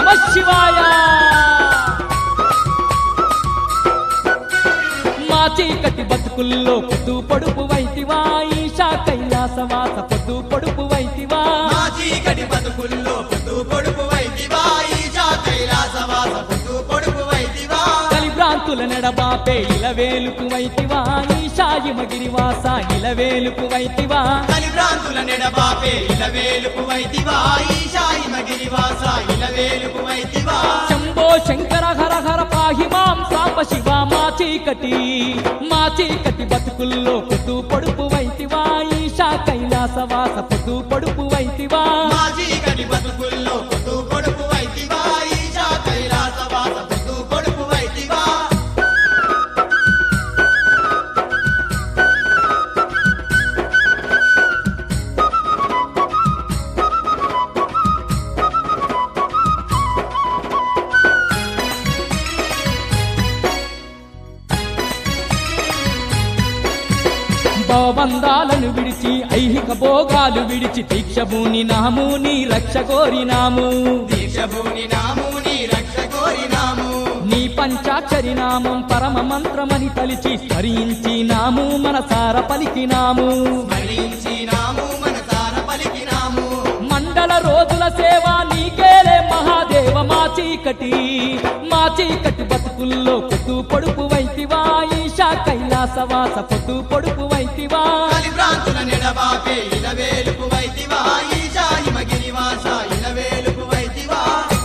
నమ శివాయ మా చీకటి బతుకుల్లో పొద్దు పొడుపు వైతివా ఈశా కైలాసవాస పొద్దు పొడుపు వైతివా మా చీకటి బతుకుల్లో పొద్దు పొడుపు వైదివా ఈశా కైలాసవాస పొద్దు పొడుపు వైదివా కలిభ్రాంతుల నెడబాపే ఇలవేలుకు వైతివా ఈశాయిమ గిరివాస ఇలవేలుకు వైతివా కలిభ్రాంతుల నెడబాపే ఇలవేలుపు వైదివా ఈశా హిమగిరివాస ఇలవేలుపు వైదివా శంభో శంకర హర హర పాహి మాం సాంబ శివ మా చీకటి మా చీకటి బతుకుల్లో పొద్దు పొడుపు వైతివా ఈశా కైలాసవాస పొద్దు పొడుపు వైతివా మా చీకటి బతుకుల్లో పొద్దు పొడుపు వైదివా ఈశా కైలాసవాస పొద్దు పొడుపు వైదివా భవబంధాలను విడిచి ఐహిక భోగాలు విడిచి దీక్షభూని నాము నీ రక్ష కోరినాము దీక్షభూని నాము నీ రక్ష కోరినాము నీ పంచాక్షరి నామం పరమ మంత్రమని తలిచి స్మరించినాము మనసార పలికినాము స్మరించినాము మనసార పలికినాము మండల రోజుల సేవ నీకేలే మహాదేవ మా చీకటి మా చీకటి బతుకుల్లో పొద్దు పొడుపు వైతివా ఈశా కైలాసవాస పొద్దు పొడుపు వైతివా కలిభ్రాంతుల నెడబాపే ఇలవేలుపు వైదివా ఈశా హిమగిరివాస ఇలవేలుపు వైదివా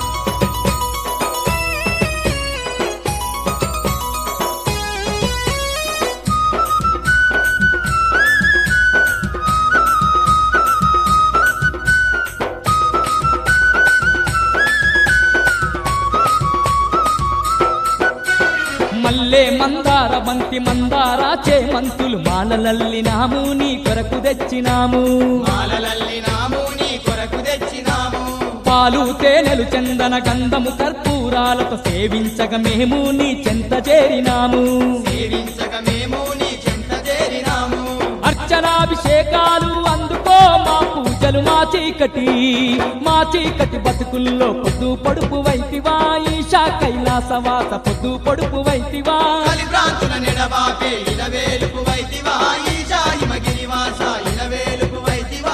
మల్లె మందార బంతి మందార చేమంతులు మాలలల్లినాము నీ కొరకు తెచ్చినాము మాలలల్లినాము నీ కొరకు తెచ్చినాము పాలు తేనెలు చందన గంధము కర్పూరాలతో సేవించగ మేము నీ చెంత చేరినాము సేవించక మేము నీ చెంత చేరినాము అర్చనాభిషేకాలు అందుకో మా పూజలు మా చీకటి మా చీకటి బతుకుల్లో పొద్దు పొడుపు వైతివా ఈశా కైలాసవాస పొద్దు పొడుపు వైతివా కలిభ్రాంతుల నెడబాపే ఇలవేలుపు వైదివా ఈశా హిమగిరివాస ఇలవేలుపు వైదివా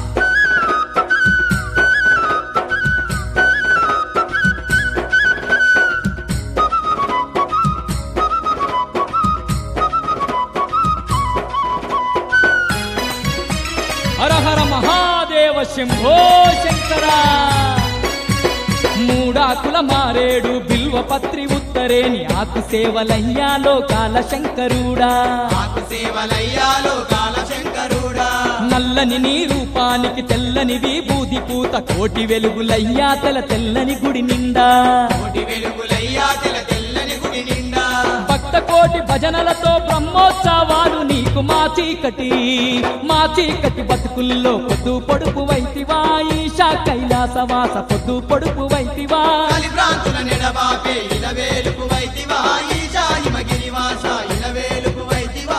హర హర మహాదేవ శంభో శంకర మూడాకుల మారేడు బిల్వ పత్రి ఉత్తరేని ఆకు సేవలయ్యా లోకాల శంకరుడా మాకు సేవలయ్యాలో కాలశంకరుడా నల్లని నీ రూపానికి తెల్లని విభూది పూత కోటి వెలుగులయ్యా తెల తెల్లని గుడి నిండా కోటి వెలుగులయ్యా తెల తెల్లని గుడి నిండా భక్త కోటి భజనలతో బ్రహ్మోత్సవాలు నీకు మా చీకటి మా చీకటి బతుకుల్లో పొద్దు పొడుపు వైతివా ఈశా కైలాసవాస పొద్దు పొడుపు వైతివా కలిభ్రాంతుల నెడబాపే ఇలవేలుపు వైదివా ఈశా హిమగిరివాస ఇలవేలుపు వైదివా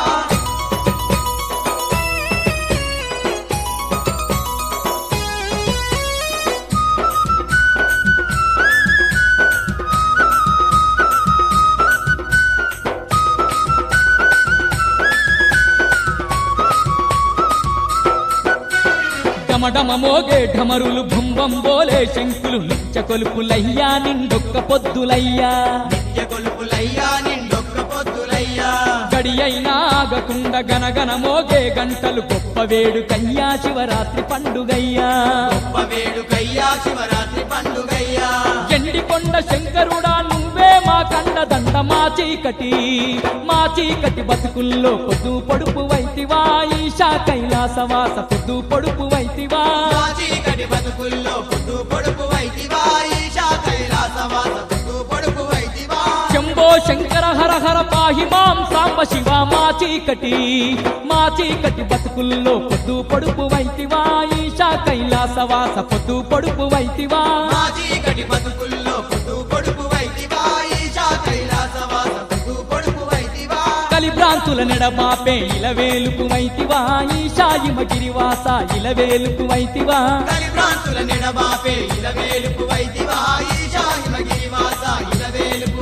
డమడమ మోగే ఢమరులు భుంబం బోలే శంకులు నిత్య కొలుపులయ్యా నిండొక్క పొద్దులయ్యా నిత్య కొలుపులయ్యా నిండొక్క పొద్దులయ్యా గడి అయినా ఆగకుండ గనగన మోగే గంటలు గొప్ప వేడుకయ్యా శివరాత్రి పండుగయ్యా గొప్ప వేడుకయ్యా శివరాత్రి పండుగయ్యా ఎండికొండ శంకరుడా నువ్వే మా కండ దండ మా చీకటి మా చీకటి బతుకుల్లో పొద్దు పొడుపు వైతివా ఈశా కైలాసవాస పొద్దు పొడుపు వైతివా మా చీకటి బతుకుల్లో పొద్దు పొడుపు వైదివా ఈశా కైలాసవాస పొద్దు పొడుపు వైదివా శంభో శంకర హర హర పాహి మాం సాంబ శివ మా చీకటి మా చీకటి బతుకుల్లో పొద్దు పొడుపు వైతివా ఈశా కైలాసవాస పొద్దు పొడుపు వైతివా మా చీకటి బతుకుల్లో పొద్దు పొడుపు వైదివా ఈశా కైలాసవాస పొద్దు పొడుపు వైదివా కలిభ్రాంతుల నెడమాపే ఇలవేలుకు వైతివా ఈశాయిమ గిరివాస ఇలవేలుకు వైతివా కలిభ్రాంత సమస్యల నెడబాపే ఇలవేలుపు వైదివా ఈశా హిమగిరివాస ఇలవేలుపు